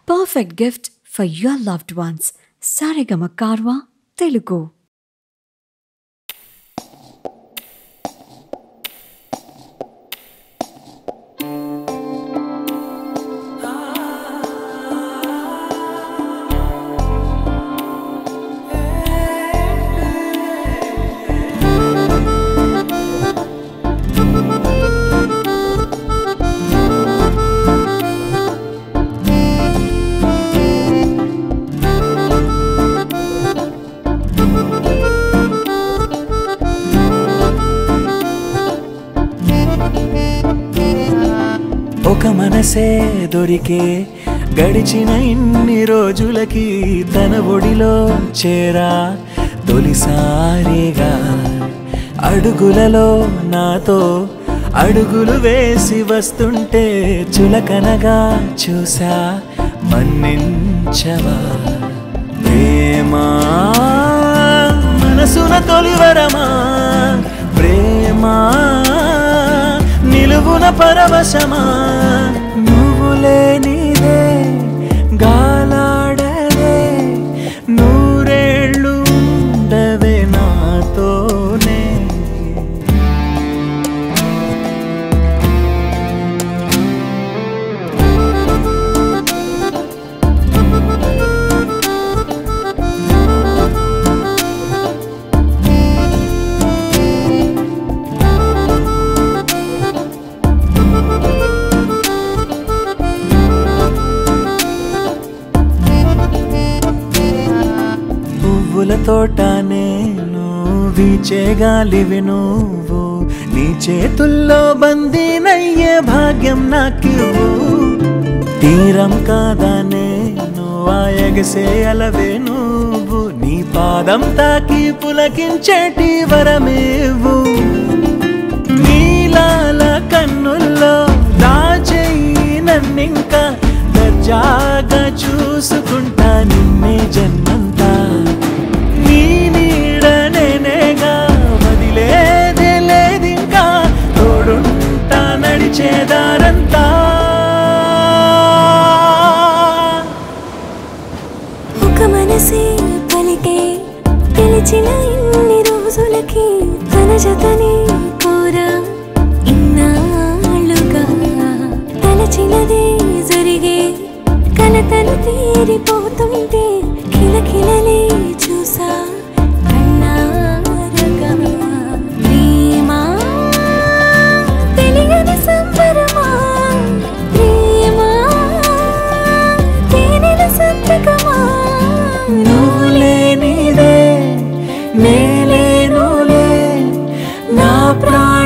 perfect gift for your loved ones. Sarigama Karwa, Telugu. ఒక మనసే దొరికే గడిచిన ఇన్ని రోజులకి తన ఒడిలో చేరా తొలిసారిగా అడుగులలో నాతో అడుగులు వేసి వస్తుంటే చులకనగా చూసా మన్నించవా ప్రేమా మనసున తొలివరమా ప్రేమా నిలువున పరవశమా నువ్వు లేనిదే గాలాడదే నూరేళ్ళు ఉండవే నాతోనే పువ్వుల తోట నేను వీచే గాలివి నువ్వు నీ చేతుల్లో బందీనయ్యే భాగ్యం నాకివ్వు తీరం కాదా నేను ఆ ఎగసే అలవే నువ్వు నీ పాదం తాకి పులకించేటి వరమేవు నీలాల కన్నుల్లో దాచేయి నన్నింకా దర్జాగా చూసుకుంటా నిన్నే జన్మంతా నీ నీడ నేనేగా వదిలేదే లేదింకా తోడుంటా నడిచేదారంతా ఒక మనసే పలికే పిలిచిన ఇన్ని రోజులకి తన జతని కోరా ఇన్నాళ్ళుగా తలచినదే జరిగే కలతలు తీరిపోతుంటే కిలకిలలే చూసా కన్నారగా ప్రేమా తెలియని సంబరమా ప్రేమా తేనెల సంతకమా నువ్వు లేనిదే నేలేనులే నా ప్రాణ